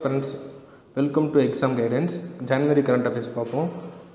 friends welcome to exam guidance January current affairs பார்ப்போம்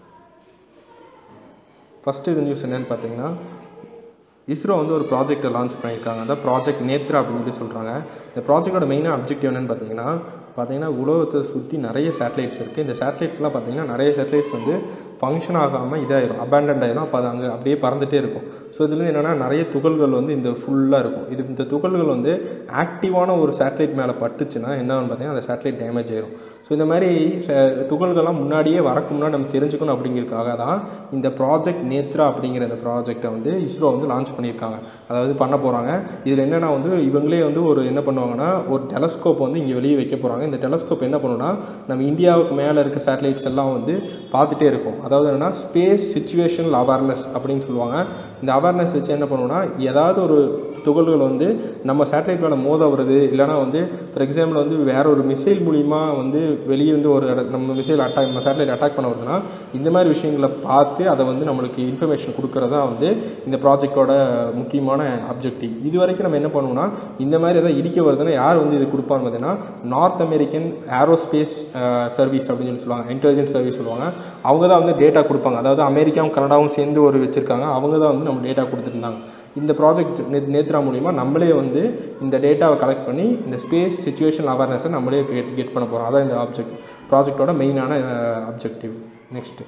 first இது news என்னென்னு பார்த்தீங்கன்னா இஸ்ரோ வந்து ஒரு ப்ராஜெக்டை லான்ச் பண்ணியிருக்காங்க அதான் ப்ராஜெக்ட் நேத்ரா அப்படின்னு சொல்லி சொல்கிறாங்க இந்த ப்ராஜெக்டோட மெயினாக அப்ஜெக்டிவ் என்னென்னு பார்த்தீங்கன்னா பார்த்தீங்கன்னா உலகத்தை சுற்றி நிறைய சேட்டலைட்ஸ் இருக்குது இந்த சேட்டலைட்ஸ்லாம் பார்த்தீங்கன்னா நிறைய சேட்டலைட்ஸ் வந்து ஃபங்க்ஷன் ஆகாமல் இதாயிரும் அபேண்டன்ட் ஆயிரும் அப்போ அது அங்கே அப்படியே பறந்துகிட்டே இருக்கும் ஸோ இதுலேருந்து என்னென்னா நிறைய துகள்கள் வந்து இந்த ஃபுல்லாக இருக்கும் இது இந்த துகள்கள் வந்து ஆக்டிவான ஒரு சேட்டலைட் மேலே பட்டுச்சுன்னா என்னன்னு பார்த்தீங்கன்னா அந்த சேட்டலைட் டேமேஜ் ஆயிரும் ஸோ இந்த மாதிரி ச- துகள்கள்லாம் முன்னாடியே வரக்கு முன்னாடி நம்ம தெரிஞ்சுக்கணும் அப்படிங்கிறதுக்காக தான் இந்த ப்ராஜெக்ட் நேத்ரா அப்படிங்கிற இந்த ப்ராஜெக்டை வந்து இஸ்ரோ வந்து லான்ச் பண்ணியிருக்காங்க அதாவது பண்ண போகிறாங்க இதில் என்னென்னா வந்து இவங்களே வந்து ஒரு என்ன பண்ணுவாங்கன்னா ஒரு டெலஸ்கோப் வந்து இங்கே வெளியே வைக்க போகிறாங்க இந்த டெலஸ்கோப் என்ன பண்ணுன்னா நம்ம இந்தியாவுக்கு மேலே இருக்க சேட்டலைட்ஸ் எல்லாம் வந்து பார்த்துட்டே இருக்கும் அதாவது என்னென்னா ஸ்பேஸ் சுச்சுவேஷனல் அவேர்னஸ் அப்படின்னு சொல்லுவாங்க இந்த அவேர்னஸ் வச்சு என்ன பண்ணுவோம்னா ஏதாவது ஒரு துகள்கள் வந்து நம்ம சேட்டலைட் மேலே மோத வருது இல்லைனா வந்து ஃபார் எக்ஸாம்பிள் வந்து வேற ஒரு மிசைல் மூலிமா வந்து வெளியே இருந்து ஒரு இட நம்ம மிசைல் அட்டாக் நம்ம சேட்டலைட் அட்டாக் பண்ண வருதுன்னா இந்த மாதிரி விஷயங்களை பார்த்து அதை வந்து நம்மளுக்கு இன்ஃபர்மேஷன் கொடுக்கறதா வந்து இந்த ப்ராஜெக்டோட முக்கியமான அப்ஜெக்டிவ் இது வரைக்கும் நம்ம என்ன பண்ணுவோம்னா இந்த மாதிரி ஏதாவது இடிக்க வருதுன்னா யார் வந்து இது கொடுப்பான்னு பார்த்தீங்கன்னா நார்த் அமெரிக்கன் ஏரோஸ்பேஸ் சர்வீஸ் அப்படின்னு சொல்லி சொல்லுவாங்க இன்டெலிஜென்ஸ் சர்வீஸ் சொல்லுவாங்க அவங்க தான் வந்து டேட்டா கொடுப்பாங்க அதாவது அமெரிக்காவும் கனடாவும் சேர்ந்து ஒரு வச்சுருக்காங்க அவங்க தான் வந்து நம்ம டேட்டா கொடுத்துருந்தாங்க இந்த ப்ராஜெக்ட் நே நேத்ரா மூலிமா நம்மளே வந்து இந்த டேட்டாவை கலெக்ட் பண்ணி இந்த ஸ்பேஸ் சுச்சுவேஷன் அவேர்னஸை நம்மளே கெட் கெட் பண்ண போகிறோம் அதான் இந்த ஆப்ஜெக்ட் ப்ராஜெக்டோட மெயினான objective next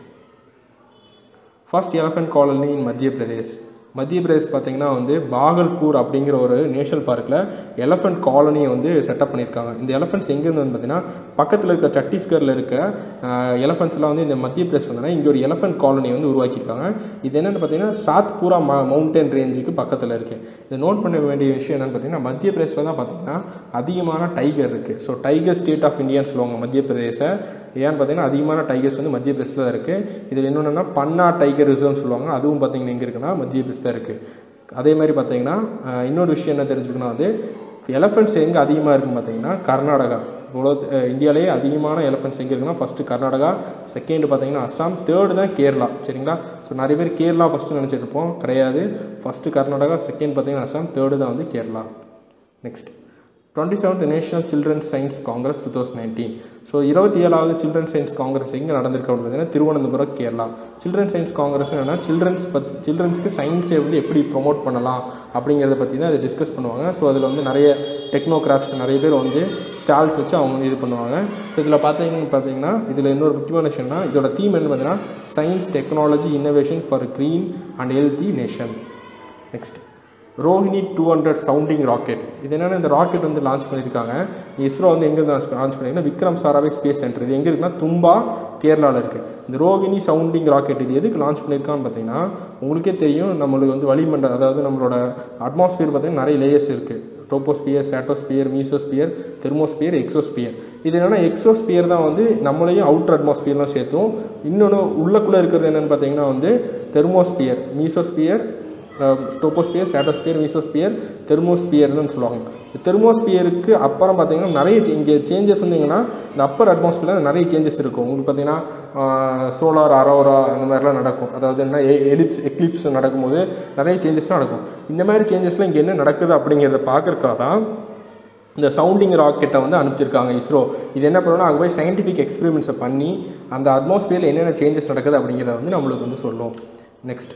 first elephant colony in Madhya Pradesh மத்திய பிரதேஷ் பார்த்தீங்கன்னா வந்து பாகல்பூர் அப்படிங்கிற ஒரு நேஷனல் பார்க்கில் எலஃபண்ட் காலனியை வந்து செட்டப் பண்ணியிருக்காங்க இந்த எலஃபண்ட்ஸ் எங்கேருந்து வந்து பார்த்தீங்கன்னா பக்கத்தில் இருக்க சத்தீஸ்கரில் இருக்க எலஃபண்ட்ஸ்லாம் வந்து இந்த மத்திய பிரதேஷ் வந்தோன்னா இங்கே ஒரு எலஃபண்ட் காலனி வந்து உருவாக்கியிருக்காங்க இது என்னென்னு பார்த்தீங்கன்னா சாத்பூரா ம மவுண்டன் ரேஞ்சுக்கு பக்கத்தில் இருக்குது இதை நோட் பண்ண வேண்டிய விஷயம் என்னென்னு பார்த்தீங்கன்னா மத்திய பிரதேசில் தான் பார்த்தீங்கன்னா அதிகமான டைகர் இருக்குது ஸோ டைகர் ஸ்டேட் ஆஃப் இந்தியான்னு சொல்லுவாங்க மத்திய பிரதேசை ஏன்னு பார்த்தீங்கன்னா அதிகமான டைகர்ஸ் வந்து மத்திய பிரதேசில் தான் இருக்குது இதில் இன்னொன்றுனா பன்னா டைகர் ரிசர்வ்னு சொல்லுவாங்க அதுவும் பார்த்தீங்கன்னா எங்கே இருக்குன்னா மத்திய பிரதேஷ் தான் இருக்குது அதே மாதிரி பார்த்தீங்கன்னா அஹ், இன்னொரு விஷயம் என்ன தெரிஞ்சுக்கணும் வந்து எலஃபண்ட்ஸ் எங்கே அதிகமாக இருக்குன்னு பார்த்தீங்கன்னா கர்நாடகா உலக இந்தியாவிலேயே அதிகமான எலஃபண்ட்ஸ் எங்கே இருக்குன்னா ஃபஸ்ட்டு கர்நாடகா செகண்ட் பார்த்தீங்கன்னா அஸ்ஸாம் தேர்டு தான் கேரளா சரிங்களா ஸோ நிறைய பேர் கேரளா ஃபஸ்ட்டு நினச்சிட்டு இருப்போம் கிடையாது ஃபஸ்ட்டு கர்நாடகா செகண்ட் பார்த்தீங்கன்னா அஸ்ஸாம் தேர்டு தான் வந்து Kerala next twenty seventh national children's science congress two thousand nineteen so இருபத்தி ஏழாவது சில்ட்ரன் சயின்ஸ் காங்கிரஸ் எங்கே நடந்திருக்கு அப்படின்னு பார்த்தீங்கன்னா Thiruvananthapuram Kerala children science congress என்னன்னா சில்ட்ரன்ஸ் பத் சில்ட்ரன்ஸ்க்கு சயின்ஸை வந்து எப்படி ப்ரொமோட் பண்ணலாம் அப்படிங்கிறத பற்றி தான் அதை டிஸ்கஸ் பண்ணுவாங்க ஸோ அதில் வந்து நிறைய டெக்னோகிராஃப்ட்ஸ் நிறைய பேர் வந்து ஸ்டால்ஸ் வச்சு அவங்க வந்து இது பண்ணுவாங்க ஸோ இதில் பார்த்தீங்கன்னு பார்த்தீங்கன்னா இதில் இன்னொரு முக்கியமான விஷயம்னா இதோட தீம் என்ன பார்த்தீங்கன்னா science technology innovation for green and healthy nation next Rohini two hundred sounding rocket இது என்னென்னா இந்த ராக்கெட் வந்து லான்ச் பண்ணியிருக்காங்க இஸ்ரோ வந்து எங்கே லான்ச் பண்ணியிருக்காங்கன்னா விக்ரம் சாராபாய் ஸ்பேஸ் சென்டர் இது எங்கே இருக்குன்னா தும்பா கேரளாவில் இருக்குது இந்த ரோகிணி சவுண்டிங் ராக்கெட் இது எதுக்கு லான்ச் பண்ணியிருக்கான்னு பார்த்தீங்கன்னா உங்களுக்கே தெரியும் நம்மளுக்கு வந்து வளிமண்டலம் அதாவது நம்மளோட அட்மாஸ்பியர் பார்த்தீங்கன்னா நிறைய லேயர்ஸ் இருக்குது troposphere stratosphere mesosphere thermosphere exosphere இது என்னென்னா எக்ஸோஸ்பியர் தான் வந்து நம்மளையும் அவுட்டர் அட்மாஸ்பியர்லாம் சேர்த்தும் இன்னொன்று உள்ளக்குள்ளே இருக்கிறது என்னென்னு பார்த்தீங்கன்னா வந்து thermosphere mesosphere stratosphere stratosphere mesosphere தெர்மோஸ்பியர்னு சொல்லுவாங்க இந்த தெர்மோஸ்பியருக்கு அப்புறம் பார்த்தீங்கன்னா நிறைய ச்சே- இங்கே சேஞ்சஸ் வந்தீங்கன்னா இந்த அப்பர் அட்மாஸ்பியரில் நிறைய சேஞ்சஸ் இருக்கும் உங்களுக்கு பார்த்தீங்கன்னா சோலார் அரோரா அந்த மாதிரிலாம் நடக்கும் அதாவது என்ன எலிப்ஸ் எக்லிப்ஸ் நடக்கும்போது நிறைய சேஞ்சஸ்லாம் நடக்கும் இந்த மாதிரி சேஞ்சஸ்லாம் இங்கே என்ன நடக்குது அப்படிங்கிறத பார்க்கறக்காக தான் இந்த சவுண்டிங் ராக்கெட்டை வந்து அனுப்பிச்சிருக்காங்க இஸ்ரோ இது என்ன பண்ணணும்னா அங்கே போய் சயின்டிஃபிக் எக்ஸ்பெரிமெண்ட்ஸை பண்ணி அந்த அட்மாஸ்பியரில் என்னென்ன சேஞ்சஸ் நடக்குது அப்படிங்கிறத வந்து நம்மளுக்கு வந்து சொல்லும் நெக்ஸ்ட்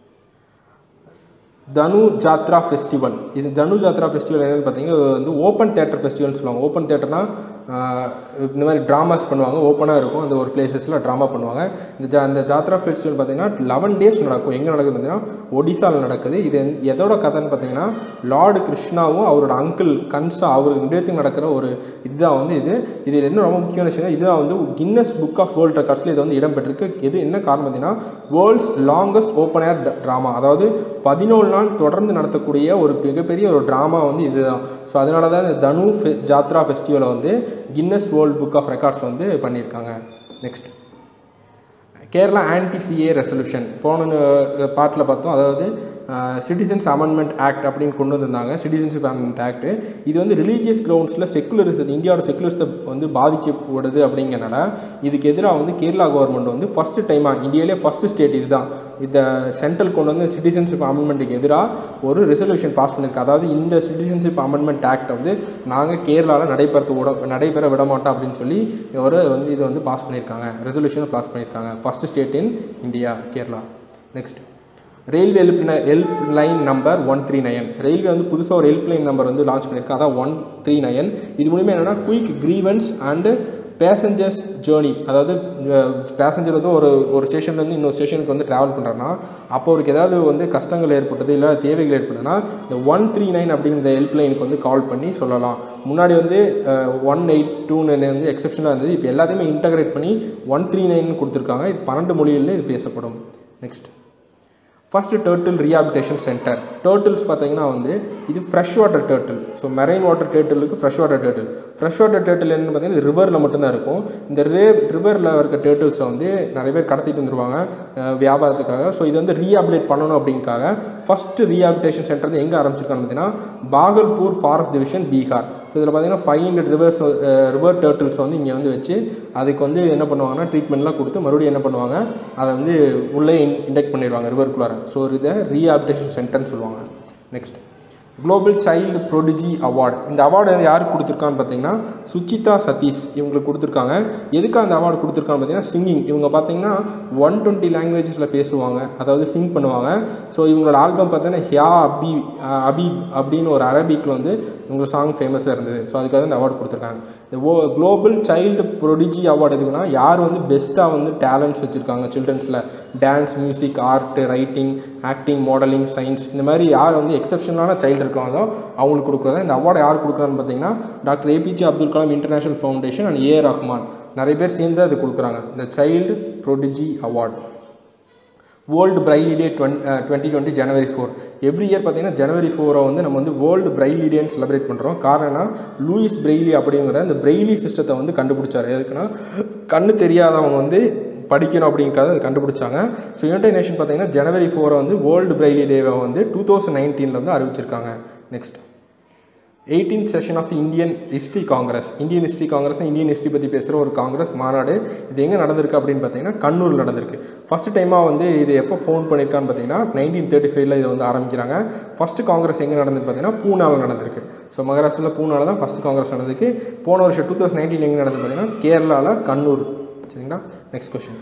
தனு ஜாத்ரா ஃபெஸ்டிவல் இது தனு ஜாத்ரா ஃபெஸ்டிவல் என்னென்னு பார்த்தீங்கன்னா இது வந்து ஓப்பன் தேட்டர் ஃபெஸ்டிவல்னு சொல்லுவாங்க ஓப்பன் தேட்டர்னா இந்த மாதிரி ட்ராமாஸ் பண்ணுவாங்க ஓப்பனாக இருக்கும் அந்த ஒரு பிளேசஸில் ட்ராமா பண்ணுவாங்க இந்த ஜா இந்த ஜாத்ரா ஃபெஸ்டிவல் பார்த்தீங்கன்னா லெவன் டேஸ் நடக்கும் எங்கே நடக்குது பார்த்தீங்கன்னா ஒடிசாவில் நடக்குது இது எந்த- எதோட கதைன்னு பார்த்தீங்கன்னா லார்டு கிருஷ்ணாவும் அவரோட அங்கிள் கன்சா அவர் ரெண்டு பேர்த்துக்கு நடக்கிற ஒரு இதுதான் வந்து இது இது என்ன ரொம்ப முக்கியமான விஷயம் இதுதான் வந்து கின்னஸ் புக் ஆஃப் வேர்ல்ட் ரெக்கார்ட்ஸில் இது வந்து இடம்பெற்றிருக்கு இது என்ன காரணம் பார்த்தீங்கன்னா world's longest open air drama அதாவது பதினோரு நாள் தொடர்ந்து நடத்தக்கூடிய ஒரு மிகப்பெரிய ஒரு ட்ராமா வந்து இதுதான் ஸோ அதனால தான் இந்த தனு ஃபெ ஜாத்ரா ஃபெஸ்டிவலை வந்து Guinness world book of records வந்து பண்ணியிருக்காங்க next Kerala anti CA resolution போன பாட்டில் பார்த்தோம் அதாவது சிட்டிசன்ஸ் அமெண்ட்மெண்ட் ஆக்ட் அப்படின்னு கொண்டு வந்திருந்தாங்க சிட்டிசன்ஷிப் அமெண்ட்மெண்ட் ஆக்ட் இது வந்து ரிலீஜியஸ் கிரவுண்ட்ஸில் செக்குலரிசம் இந்தியாவோட செக்குலரிசத்தை வந்து பாதிக்கப்படுது அப்படிங்கிறனால இதுக்கு எதிராக வந்து கேரளா கவர்மெண்ட் வந்து ஃபஸ்ட்டு டைமாக இந்தியாவிலே ஃபஸ்ட்டு ஸ்டேட் இதுதான் இந்த சென்ட்ரல் கொண்டு வந்து சிட்டிசன்ஷிப் அமெண்ட்மெண்ட்டுக்கு எதிராக ஒரு ரெசல்யூஷன் பாஸ் பண்ணியிருக்கு அதாவது இந்த சிட்டிசன்ஷிப் அமெண்ட்மெண்ட் ஆக்ட் வந்து நாங்கள் கேரளாவில் நடைபெறத்து விட நடைபெற விட மாட்டோம் அப்படின்னு சொல்லி ஒரு வந்து இது வந்து பாஸ் பண்ணியிருக்காங்க ரெசல்யூஷன் பாஸ் பண்ணியிருக்காங்க first state in India Kerala next railway help help line number one three nine railway வந்து புதுசாக ஒரு ஹெல்ப் லைன் நம்பர் வந்து லான்ச் பண்ணியிருக்காங்க அதான் ஒன் த்ரீ நைன் இது மூலிமா என்னென்னா quick grievance and passengers journey அதாவது பேசஞ்சர் வந்து ஒரு ஒரு ஸ்டேஷன்லேருந்து இன்னொரு ஸ்டேஷனுக்கு வந்து ட்ராவல் பண்ணுறேன்னா அப்போ அவருக்கு ஏதாவது வந்து கஷ்டங்கள் ஏற்பட்டது இல்லை தேவைகள் ஏற்படுதுன்னா இந்த ஒன் த்ரீ நைன் அப்படிங்கிற ஹெல்ப் லைனுக்கு வந்து கால் பண்ணி சொல்லலாம் முன்னாடி வந்து ஒன் எயிட் டூன்னு வந்து எக்ஸப்ஷனாக இருந்தது இப்போ எல்லாத்தையுமே இன்டகிரேட் பண்ணி ஒன் த்ரீ நைன் கொடுத்துருக்காங்க இது பன்னெண்டு மொழிகளில் இது பேசப்படும் next first turtle rehabilitation centre turtles பார்த்தீங்கன்னா வந்து இது fresh water turtle so marine water டேர்ட்டிலுக்கு fresh water turtle fresh water turtle என்னன்னு பார்த்தீங்கன்னா ரிவரில் மட்டும்தான் இருக்கும் இந்த ரே ரிவரில் இருக்க டேர்ட்டில்ஸை வந்து நிறைய பேர் கடத்திட்டு வந்துருவாங்க அஹ், வியாபாரத்துக்காக ஸோ இது வந்து ரீஹாபிலேட் பண்ணணும் அப்படிங்காக ஃபஸ்ட்டு ரீஹாபிலிட்டேஷன் சென்டர் வந்து எங்கே ஆரம்பிச்சிருக்காங்க பார்த்தீங்கன்னா Bhagalpur forest division Bihar so இதில் பார்த்தீங்கன்னா five hundred rivers river turtles வந்து இங்கே வந்து வச்சு அதுக்கு வந்து என்ன பண்ணுவாங்கன்னா ட்ரீட்மெண்ட்லாம் கொடுத்து மறுபடியும் என்ன பண்ணுவாங்க அதை வந்து உள்ளே இன்டெக்ட் பண்ணிடுவாங்க ரிவருக்குள்ளார ஸோ இதை ரீஹாபிலிட்டேஷன் சென்டர்னு சொல்லுவாங்க next global child prodigy award இந்த அவார்டு வந்து யாருக்கு கொடுத்துருக்கான்னு பார்த்தீங்கன்னா சுச்சிதா சதீஷ் இவங்களுக்கு கொடுத்துருக்காங்க எதுக்கு அந்த அவார்டு கொடுத்துருக்கான்னு பார்த்தீங்கன்னா சிங்கிங் இவங்க பார்த்தீங்கன்னா ஒன் டுவெண்ட்டி லாங்குவேஜஸில் பேசுவாங்க அதாவது சிங் பண்ணுவாங்க ஸோ இவங்களோட ஆல்பம் பார்த்தீங்கன்னா ஹியா அபி அஹ் அபீப் அப்படின்னு ஒரு அரபிக்கில் வந்து இவங்க சாங் ஃபேமஸாக இருந்தது ஸோ அதுக்காக இந்த அவார்டு கொடுத்துருக்காங்க இந்த oh global child prodigy award எதுக்குன்னா யார் வந்து பெஸ்ட்டாக வந்து டேலண்ட்ஸ் வச்சுருக்காங்க சில்ட்ரன்ஸில் dance music art writing acting modelling science இந்த மாதிரி யார் வந்து எக்ஸப்ஷனலான சைல்டு இருக்காங்களோ அவங்களுக்கு கொடுக்குறதா இந்த அவார்டு யார் கொடுக்குறான்னு பார்த்தீங்கன்னா doctor A P J Abdul Kalam international foundation and A Rahman நிறைய பேர் சேர்ந்து அது கொடுக்குறாங்க இந்த child prodigy award world Braille day twen twenty twenty January four every year பார்த்தீங்கன்னா ஜனவரி ஃபோரை வந்து நம்ம வந்து வேர்ல்டு பிரைலி டேன்னு செலிப்ரேட் பண்ணுறோம் காரணம்னா லூயிஸ் பிரெய்லி அப்படிங்கிற அந்த பிரெய்லி சிஸ்டத்தை வந்து கண்டுபிடிச்சார் எதுக்குன்னா கண்ணு தெரியாதவங்க வந்து படிக்கணும் அப்படிங்கிறத அது கண்டுபிடிச்சாங்க ஸோ யுனைடெட் நேஷன் பார்த்தீங்கன்னா ஜனவரி ஃபோரை வந்து வேர்ல்டு பிரைலி டேவை வந்து டூ தௌசண்ட் நைன்டீனில் வந்து அறிவிச்சிருக்காங்க next eighteenth session of the Indian history congress Indian history congress Indian history பற்றி பேசுகிற ஒரு காங்கிரஸ் மாநாடு இது எங்கே நடந்திருக்கு அப்படின்னு பார்த்தீங்கன்னா கண்ணூர் நடந்திருக்கு ஃபஸ்ட் டைமாக வந்து இது எப்போ ஃபோன் பண்ணியிருக்கான்னு பார்த்தீங்கன்னா நைன்டீன் தேர்ட்டி ஃபைவ்ல இதை வந்து ஆரம்பிக்கிறாங்க ஃபஸ்ட்டு காங்கிரஸ் எங்கே நடந்தது பார்த்தீங்கன்னா பூனாவில் நடந்திருக்கு ஸோ மகாராஷ்டிராவில் பூனாவில் தான் ஃபஸ்ட்டு காங்கிரஸ் நடந்திருக்கு போன வருஷம் டூ தௌசண்ட் நைன்டீன் எங்கே நடந்தது பார்த்தீங்கன்னா கேரளாவில் கண்ணூர் சரிங்களா next question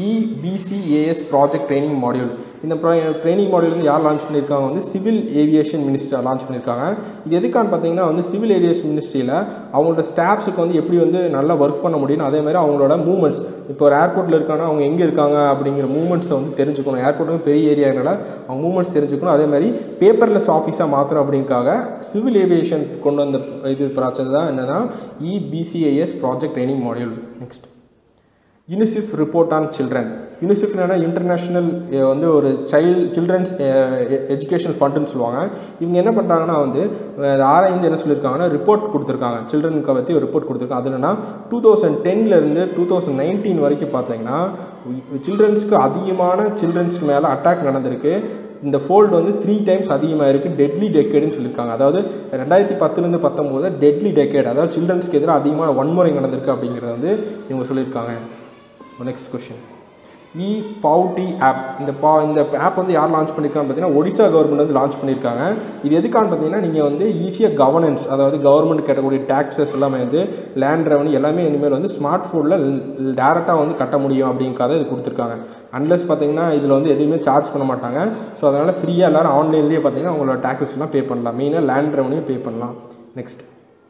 EPCAS project training module இந்த ப்ரா ட்ரைனிங் மாடியூல் வந்து யார் லான்ச் பண்ணியிருக்காங்க வந்து சிவில் ஏவியேஷன் மினிஸ்டர் லான்ச் பண்ணியிருக்காங்க இது எதுக்கான்னு பார்த்தீங்கன்னா வந்து சிவில் ஏவியேஷன் மினிஸ்ட்ரியில் அவங்களோட ஸ்டாஃப்ஸுக்கு வந்து எப்படி வந்து நல்லா ஒர்க் பண்ண முடியும் அதே மாதிரி அவங்களோட மூவ்மெண்ட்ஸ் இப்போ ஒரு ஏர்போர்ட்டில் இருக்காங்கன்னா அவங்க எங்கே இருக்காங்க அப்படிங்கிற மூவ்மெண்ட்ஸை வந்து தெரிஞ்சுக்கணும் ஏர்போர்ட் வந்து பெரிய ஏரியானால அவங்க மூவ்மெண்ட்ஸ் தெரிஞ்சுக்கணும் அதே மாதிரி பேப்பர்லெஸ் ஆஃபீஸாக மாற்றணும் அப்படிங்காக சிவில் ஏவியேஷன் கொண்டு வந்த இது ப்ராஜெக்ட் தான் என்னன்னா EPCIS project training module next UNICEF report on children UNICEF என்னன்னா இன்டர்நேஷ்னல் வந்து ஒரு சைல்ட் சில்ட்ரன்ஸ் எஜுகேஷன் ஃபண்டுன்னு சொல்லுவாங்க இவங்க என்ன பண்ணுறாங்கன்னா வந்து அஹ், ஆராய்ந்து என்ன சொல்லியிருக்காங்கன்னா ரிப்போர்ட் கொடுத்துருக்காங்க சில்ட்ரனுக்கு பற்றி ஒரு ரிப்போர்ட் கொடுத்துருக்காங்க அது என்னன்னா டூ தௌசண்ட் டென்லேருந்து டூ தௌசண்ட் நைன்டீன் வரைக்கும் பார்த்தீங்கன்னா சில்ட்ரன்ஸ்க்கு அதிகமான சில்ட்ரன்ஸ்க்கு மேலே அட்டாக் நடந்திருக்கு இந்த ஃபோல்டு வந்து த்ரீ டைம்ஸ் அதிகமாக இருக்குது டெட்லி டெக்கேடுன்னு சொல்லியிருக்காங்க அதாவது ரெண்டாயிரத்தி பத்துலேருந்து பத்தொம்போது டெட்லி டெக்கேட் அதாவது சில்ட்ரன்ஸ்க்கு எதிராக அதிகமான வன்முறை நடந்திருக்கு அப்படிங்கிறத வந்து இவங்க சொல்லியிருக்காங்க நெக்ஸ்ட் கொஷின் இ பவுட்டி ஆப் இந்த பா இந்த ஆப் வந்து யார் லான்ச் பண்ணியிருக்கான்னு பார்த்தீங்கன்னா ஒடிசா கவர்மெண்ட் வந்து லான்ச் பண்ணியிருக்காங்க இது எதுக்கான்னு பார்த்தீங்கன்னா நீங்கள் வந்து ஈஸியாக கவர்னன்ஸ் அதாவது கவர்மெண்ட் கட்டக்கூடிய டேக்ஸஸ் எல்லாமே வந்து லேண்ட் ரெவன்யூ எல்லாமே இனிமேல் வந்து ஸ்மார்ட் ஃபோனில் டேரெக்டாக வந்து கட்ட முடியும் அப்படிங்கிறத இது கொடுத்துருக்காங்க அன்லஸ் பார்த்தீங்கன்னா இதில் வந்து எதுவுமே சார்ஜ் பண்ண மாட்டாங்க ஸோ அதனால் ஃப்ரீயாக எல்லோரும் ஆன்லைன்லேயே பார்த்தீங்கன்னா அவங்களோட டேக்ஸஸ்லாம் பே பண்ணலாம் மெயினாக லேண்ட் ரெவன்யூ பே பண்ணலாம் next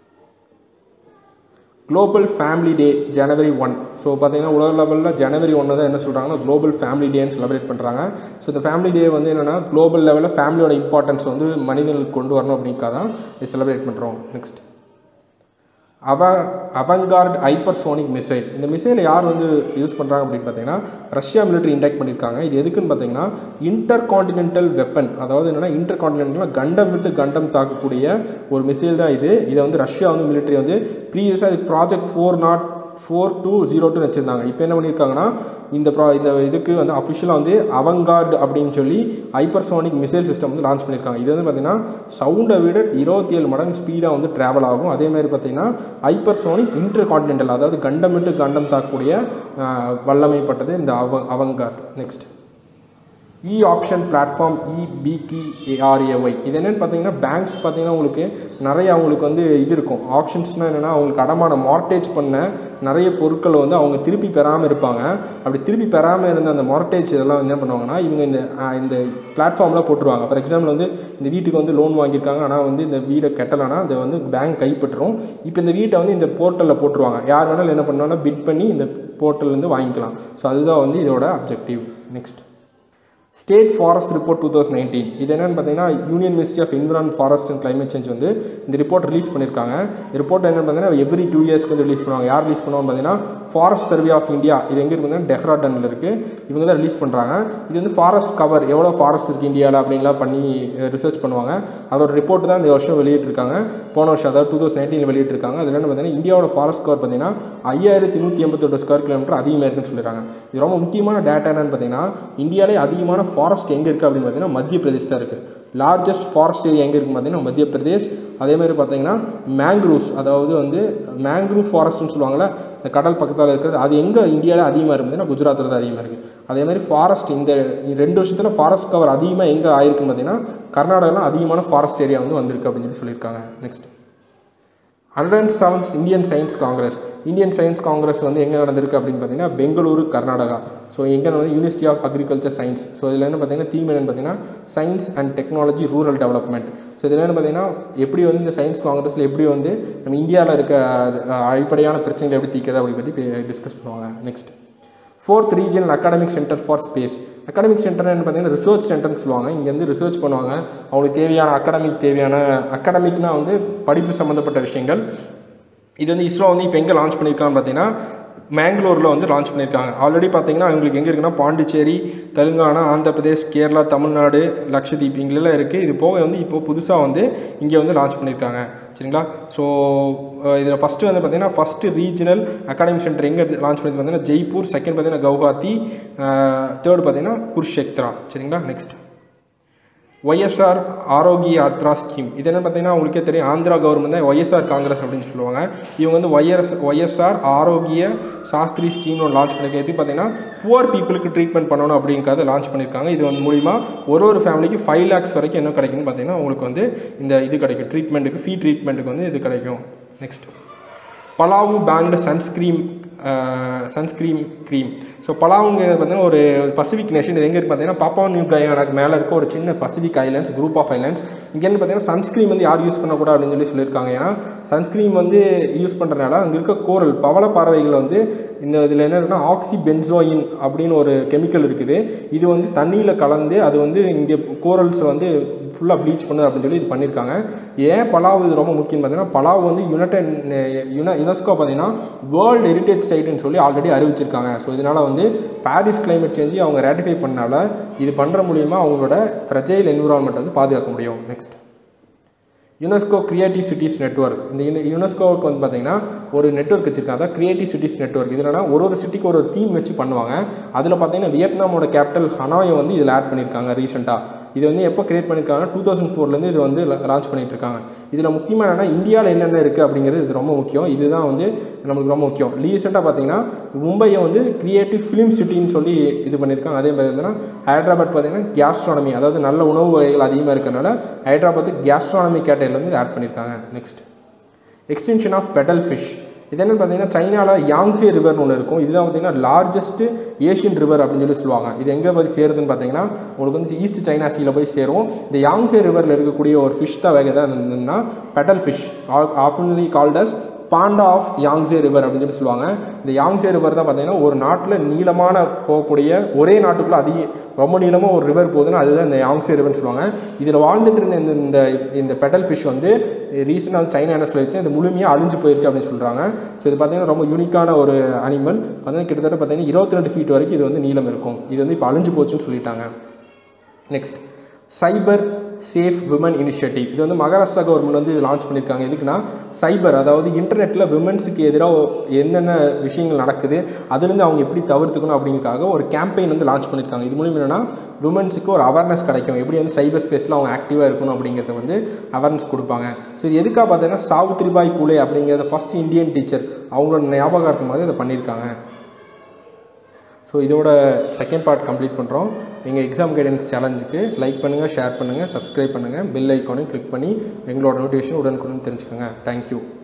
global family day January one so பார்த்தீங்கன்னா உலக லெவலில் ஜனவரி ஒன்று தான் என்ன சொல்கிறாங்கன்னா குளோபல் ஃபேமிலி டேன்னு செலிப்ரேட் பண்ணுறாங்க ஸோ இந்த ஃபேமிலி டே வந்து என்னென்னா குளோபல் லெவலில் ஃபேமிலியோட இம்பார்ட்டன்ஸ் வந்து மனிதர்களுக்கு கொண்டு வரணும் அப்படிங்கிறத தான் இது செலிப்ரேட் பண்ணுறோம் நெக்ஸ்ட் அவ அவன்கார்ட் ஹைப்பர்சோனிக் மிசைல் இந்த மிசைலை யார் வந்து யூஸ் பண்ணுறாங்க அப்படின்னு பார்த்தீங்கன்னா ரஷ்யா மிலிட்டரி இண்டக்ட் பண்ணியிருக்காங்க இது எதுக்குன்னு பார்த்தீங்கன்னா இன்டர் காண்டினென்டல் வெப்பன் அதாவது என்னென்னா இன்டர் காண்டினென்டல் கண்டம் விட்டு கண்டம் தாக்கக்கூடிய ஒரு மிசைல் தான் இது இதை வந்து ரஷ்யா வந்து மிலிட்டரி வந்து ப்ரீவியஸாக இது project four naught four two zero two வச்சுருந்தாங்க இப்போ என்ன பண்ணியிருக்காங்கன்னா இந்த ப்ரா இந்த இதுக்கு வந்து அஃபிஷியலாக வந்து அவங்கார்டு அப்படின்னு சொல்லி ஹைப்பர்சோனிக் மிசைல் சிஸ்டம் வந்து லான்ச் பண்ணியிருக்காங்க இது வந்து பார்த்திங்கன்னா சவுண்டை விட இருபத்தி ஏழு மடங்கு ஸ்பீடாக வந்து ட்ராவல் ஆகும் அதேமாதிரி பார்த்திங்கன்னா ஹைப்பர்சோனிக் இன்டர் கான்டினென்டல் அதாவது கண்டம் விட்டு கண்டம் தாக்கக்கூடிய ஆஹ், வல்லமைப்பட்டது இந்த அவ Avangard next E option platform இபிகிஏஆர்ஏஒய் இது என்னென்னு பார்த்தீங்கன்னா பேங்க்ஸ் பார்த்தீங்கன்னா உங்களுக்கு நிறைய அவங்களுக்கு வந்து இது இருக்கும் ஆப்ஷன்ஸ்னால் என்னென்னா அவங்களுக்கு அடமான மார்ட்டேஜ் பண்ண நிறைய பொருட்களை வந்து அவங்க திருப்பி பெறாமல் இருப்பாங்க அப்படி திருப்பி பெறாமல் இருந்த அந்த மார்ட்டேஜ் இதெல்லாம் வந்து என்ன பண்ணுவாங்கன்னா இவங்க இந்த ஆஹ், இந்த பிளாட்ஃபார்மில் போட்டுருவாங்க ஃபார் எக்ஸாம்பிள் வந்து இந்த வீட்டுக்கு வந்து லோன் வாங்கியிருக்காங்க ஆனால் வந்து இந்த வீடை கட்டலைன்னா அதை வந்து பேங்க் கைப்பற்றும் இப்போ இந்த வீட்டை வந்து இந்த போர்ட்டலில் போட்டுருவாங்க யார் வேணாலும் என்ன பண்ணுவாங்கன்னா பிட் பண்ணி இந்த போர்ட்டல்லேருந்து வாங்கிக்கலாம் ஸோ அதுதான் வந்து இதோட objective next state forest report two thousand nineteen இது என்னென்னு பார்த்தீங்கன்னா union ministry of environ forest and climate change வந்து இந்த ரிப்போர்ட் ரிலீஸ் பண்ணியிருக்காங்க ரிப்போர்ட் என்னென்னு பார்த்தீங்கன்னா எவ்ரி டூ இயர்ஸ்க்கு வந்து ரிலீஸ் பண்ணுவாங்க யார் ரிலீஸ் பண்ணுவாங்க பார்த்தீங்கன்னா ஃபாரஸ்ட் சர்வே ஆஃப் இந்தியா இது எங்கே இருக்குதுன்னா டெஹ்ராடனில் இருக்குது இவங்க தான் ரிலீஸ் பண்ணுறாங்க இது வந்து ஃபாரஸ்ட் கவர் எவ்வளோ ஃபாரஸ்ட் இருக்குது இந்தியாவில் அப்படின்லாம் பண்ணி ரிசர்ச் பண்ணுவாங்க அதோட ரிப்போர்ட் தான் இந்த வருஷம் வெளியிட்டிருக்காங்க போன வருஷம் அதாவது டூ தௌசண்ட் நைன்டீன் வெளியிட்டிருக்காங்க அதில் என்ன பார்த்தீங்கன்னா இந்தியாவோட ஃபாரஸ்ட் கவர் பார்த்தீங்கன்னா ஐயாயிரத்தி நூற்றி எண்பத்தெட்டு ஸ்கொயர் கிலோமீட்டர் அதிகமாக இருக்குன்னு சொல்லிடுறாங்க இது ரொம்ப முக்கியமான டேட்டா என்னன்னு பார்த்தீங்கன்னா இந்தியாவிலே அதிகமான ஃபாரஸ்ட் எங்கே இருக்குது அப்படின்னு பார்த்தீங்கன்னா மத்திய பிரதேஷ் தான் இருக்குது லார்ஜஸ்ட் ஃபாரஸ்ட் ஏரியா எங்கே இருக்குன்னு பார்த்தீங்கன்னா மத்திய பிரதேஷ் அதே மாதிரி பார்த்தீங்கன்னா மேங்க்ரூவ்ஸ் அதாவது வந்து மேங்க்ரூவ் ஃபாரஸ்ட்னு சொல்லுவாங்கள்ல இந்த கடல் பக்கத்தில் இருக்கிறது அது எங்கே இந்தியாவில் அதிகமாக இருக்குதுன்னா குஜராத்தில் தான் அதிகமாக இருக்குது அதே மாதிரி ஃபாரஸ்ட் இந்த ரெண்டு வருஷத்தில் ஃபாரஸ்ட் கவர் அதிகமாக எங்கே ஆயிருக்குன்னு பார்த்தீங்கன்னா கர்நாடகாவில் அதிகமான ஃபாரஸ்ட் ஏரியா வந்து வந்திருக்கு அப்படின்னு சொல்லி சொல்லியிருக்காங்க next hundred and seventh Indian science congress Indian science congress வந்து எங்கே நடந்திருக்கு அப்படின்னு பார்த்தீங்கன்னா பெங்களூரு கர்நாடகா ஸோ எங்கே வந்து university of agriculture science so இதில் என்ன பார்த்தீங்கன்னா தீம் என்னன்னு பார்த்தீங்கன்னா science and technology rural development so இதில் என்ன பார்த்தீங்கன்னா எப்படி வந்து இந்த சயின்ஸ் காங்கிரஸில் எப்படி வந்து நம்ம இந்தியாவில் இருக்க அஹ், அடிப்படையான பிரச்சனைகளை எப்படி தீர்க்கிறது அப்படி பற்றி டிஸ்கஸ் பண்ணுவாங்க next fourth regional academic centre for space academic சென்டர்னு பார்த்தீங்கன்னா ரிசர்ச் சென்டர்னு சொல்லுவாங்க இங்கேருந்து ரிசர்ச் பண்ணுவாங்க அவங்களுக்கு தேவையான அகாடமிக் தேவையான அகாடமிக்னா வந்து படிப்பு சம்மந்தப்பட்ட விஷயங்கள் இது வந்து இஸ்ரோ வந்து இப்போ எங்கே லான்ச் பண்ணியிருக்கான்னு பார்த்தீங்கன்னா மேங்களூரில் வந்து லான்ச் பண்ணியிருக்காங்க ஆல்ரெடி பார்த்தீங்கன்னா அவங்களுக்கு எங்கே இருக்குன்னா பாண்டிச்சேரி தெலுங்கானா ஆந்திர பிரதேஷ் கேரளா தமிழ்நாடு லக்ஷதீப் இங்கெல்லாம் இருக்குது இது போக வந்து இப்போ புதுசாக வந்து இங்கே வந்து லான்ச் பண்ணியிருக்காங்க சரிங்களா ஸோ இதில் ஃபஸ்ட்டு வந்து பார்த்தீங்கன்னா ஃபஸ்ட்டு ரீஜனல் அகாடமிக் சென்டர் எங்கே லான்ச் பண்ணி பார்த்தீங்கன்னா ஜெய்ப்பூர் செகண்ட் பார்த்தீங்கன்னா கவுஹாத்தி தேர்ட் பார்த்தீங்கன்னா குருஷேத்ரா சரிங்களா நெக்ஸ்ட் ஒய்எஸ்ஆர் ஆரோக்கிய யாத்ரா ஸ்கீம் இது என்ன பார்த்தீங்கன்னா உங்களுக்கே தெரியும் ஆந்திரா கவர்மெண்ட் தான் ஒய்எஸ்ஆர் காங்கிரஸ் அப்படின்னு சொல்லுவாங்க இவங்க வந்து ஒய்எஸ் ஒய்எஸ்ஆர் ஆரோக்கிய சாஸ்திரி ஸ்கீம்னு ஒன்று லான்ச் பண்ணியிருக்காங்க இது பார்த்தீங்கன்னா புவர் பீப்புளுக்கு ட்ரீட்மெண்ட் பண்ணணும் அப்படிங்கிறத லான்ச் பண்ணியிருக்காங்க இது வந்து மூலிமா ஒரு ஒரு ஃபேமிலிக்கு ஃபைவ் லேக்ஸ் வரைக்கும் என்ன கிடைக்கும்னு பார்த்தீங்கன்னா உங்களுக்கு வந்து இந்த இது கிடைக்கும் ட்ரீட்மெண்ட்டுக்கு ஃபீ ட்ரீட்மெண்ட்டுக்கு வந்து இது கிடைக்கும் next Palau banned sunscreen sunscreen cream so பலாவுங்க பார்த்தீங்கன்னா ஒரு பசிபிக் நேஷன் இது எங்கே இருக்குது பார்த்தீங்கன்னா பாப்பா நியூ கயானாக்கு மேலே இருக்க ஒரு சின்ன Pacific islands group of islands இங்கே என்ன பார்த்தீங்கன்னா சன்ஸ்க்ரீம் வந்து யார் யூஸ் பண்ணக்கூடாது அப்படின்னு சொல்லி சொல்லியிருக்காங்க ஏன்னா சன்ஸ்க்ரீம் வந்து யூஸ் பண்ணுறதுனால அங்கே இருக்க கோரல் பவள பறவைகள் வந்து இந்த இதில் என்ன இருக்குன்னா ஆக்சி பென்சோயின் அப்படின்னு ஒரு கெமிக்கல் இருக்குது இது வந்து தண்ணியில் கலந்து அது வந்து இங்கே கோரல்ஸை வந்து ஃபுல்லாக ப்ளீச் பண்ணுது அப்படின்னு சொல்லி இது பண்ணியிருக்காங்க ஏன் பலாவ் இது ரொம்ப முக்கியம் பார்த்தீங்கன்னா பலாவ் வந்து யுனைடெட் யுன யுனெஸ்கோ பார்த்தீங்கன்னா வேர்ல்டு ஹெரிட்டேஜ் சைட்டுன்னு சொல்லி ஆல்ரெடி அறிவிச்சிருக்காங்க ஸோ இதனால் வந்து பாரிஸ் climate சேஞ்சு அவங்க ரேட்டிஃபை பண்ணனால இது பண்ணுற மூலியமா அவங்களோட ஃப்ரெஜைல் என்விரான்மெண்ட் வந்து பாதுகாக்க முடியும் next UNESCO creative cities network இந்த யுனெ- யுனெஸ்கோவுக்கு வந்து பார்த்தீங்கன்னா ஒரு நெட்வொர்க் வச்சிருக்காங்க அதான் கிரியேட்டிவ் சிட்டிஸ் நெட்வொர்க் இது என்னன்னா ஒரு ஒரு சிட்டிக்கு ஒரு ஒரு தீம் வச்சு பண்ணுவாங்க அதில் பார்த்தீங்கன்னா வியட்நாமோட கேபிட்டல் ஹனாயை வந்து இதில் ஆட் பண்ணியிருக்காங்க ரீசெண்டாக இது வந்து எப்போ கிரியேட் பண்ணியிருக்காங்க டூ தௌசண்ட் ஃபோர்லேருந்து இது வந்து லான்ச் பண்ணிட்டு இருக்காங்க இதில் முக்கியமாக என்னன்னா இந்தியாவில் என்னென்ன இருக்குது அப்படிங்கிறது இது ரொம்ப முக்கியம் இதுதான் வந்து நமக்கு ரொம்ப முக்கியம் ரீசெண்டாக பார்த்தீங்கன்னா மும்பையை வந்து கிரியேட்டிவ் ஃபிலிம் சிட்டின்னு சொல்லி இது பண்ணியிருக்காங்க அதே மாதிரி பார்த்தீங்கன்னா ஹைதராபாத் பார்த்தீங்கன்னா கேஸ்ட்ரானமி அதாவது நல்ல உணவு வகைகள் அதிகமாக இருக்கிறனால ஹைதராபாத் கேஸ்ட்ரானமி கேட்டகரியிலேருந்து இதை ஆட் பண்ணியிருக்காங்க next extension of paddlefish இது என்னன்னு பார்த்தீங்கன்னா சைனாவில் யாங்ஸே ரிவர்னு ஒன்று இருக்கும் இதுதான் பார்த்தீங்கன்னா லார்ஜஸ்ட் ஏஷியன் ரிவர் அப்படின்னு சொல்லி சொல்லுவாங்க இது எங்கே போய் சேருதுன்னு பார்த்தீங்கன்னா உங்களுக்கு வந்து ஈஸ்ட் சைனா சீல போய் சேரும் இந்த யாங்ஸே ரிவரில் இருக்கக்கூடிய ஒரு ஃபிஷ் தான் வகை தான் என்னன்னா paddlefish oftenly called as panda of Yangtze river அப்படின்னு சொல்லி சொல்லுவாங்க இந்த யாங்ஸே ரிவர் தான் பார்த்தீங்கன்னா ஒரு நாட்டில் நீளமான போகக்கூடிய ஒரே நாட்டுக்குள்ளே அதிக ரொம்ப நீளமாக ஒரு ரிவர் போகுதுன்னா அதுதான் இந்த யாங்ஸே ரிவர்னு சொல்லுவாங்க இதில் வாழ்ந்துட்டு இருந்த இந்த இந்த இந்த பெடல் ஃபிஷ் வந்து ரீசெண்டாக வந்து சைனா என்ன சொல்லிடுச்சு இது முழுமையாக அழிஞ்சு போயிடுச்சு அப்படின்னு சொல்கிறாங்க ஸோ இது பார்த்தீங்கன்னா ரொம்ப யூனிக்கான ஒரு அனிமல் பார்த்தீங்கன்னா கிட்டத்தட்ட பார்த்தீங்கன்னா இருபத்தி ரெண்டு ஃபீட் வரைக்கும் இது வந்து நீளம் இருக்கும் இது வந்து இப்போ அழிஞ்சு போச்சுன்னு சொல்லிட்டாங்க next cyber safe women initiative இது வந்து மகாராஷ்டிரா கவர்மெண்ட் வந்து இது லான்ச் பண்ணியிருக்காங்க எதுக்குன்னா சைபர் அதாவது இன்டர்நெட்டில் விமன்ஸுக்கு எதிராக என்னென்ன விஷயங்கள் நடக்குது அதுலேருந்து அவங்க எப்படி தவிர்த்துக்கணும் அப்படிங்கிறதுக்காக ஒரு கேம்பெயின் வந்து லான்ச் பண்ணியிருக்காங்க இது மூலியம் என்னென்னா விமன்ஸுக்கு ஒரு அவேர்னஸ் கிடைக்கும் எப்படி வந்து சைபர் ஸ்பேஸில் அவங்க ஆக்டிவாக இருக்கணும் அப்படிங்கிறத வந்து அவேர்னஸ் கொடுப்பாங்க ஸோ இது எதுக்காக பார்த்தீங்கன்னா சாவித்ரிபாய் பூலே அப்படிங்கிறத ஃபஸ்ட் இந்தியன் டீச்சர் அவங்களோட ஞாபகார்த்தம் மாதிரி இதை பண்ணியிருக்காங்க ஸோ இதோட செகண்ட் பார்ட் கம்ப்ளீட் பண்ணுறோம் எங்கள் எக்ஸாம் கைடன்ஸ் சேலஞ்சுக்கு லைக் பண்ணுங்கள் ஷேர் பண்ணுங்கள் சப்ஸ்கிரைப் பண்ணுங்கள் பெல் ஐக்கானையும் கிளிக் பண்ணி எங்களோட நோட்டிஃபிகேஷன் உடனுக்குடன் தெரிஞ்சுக்கோங்க தேங்க்யூ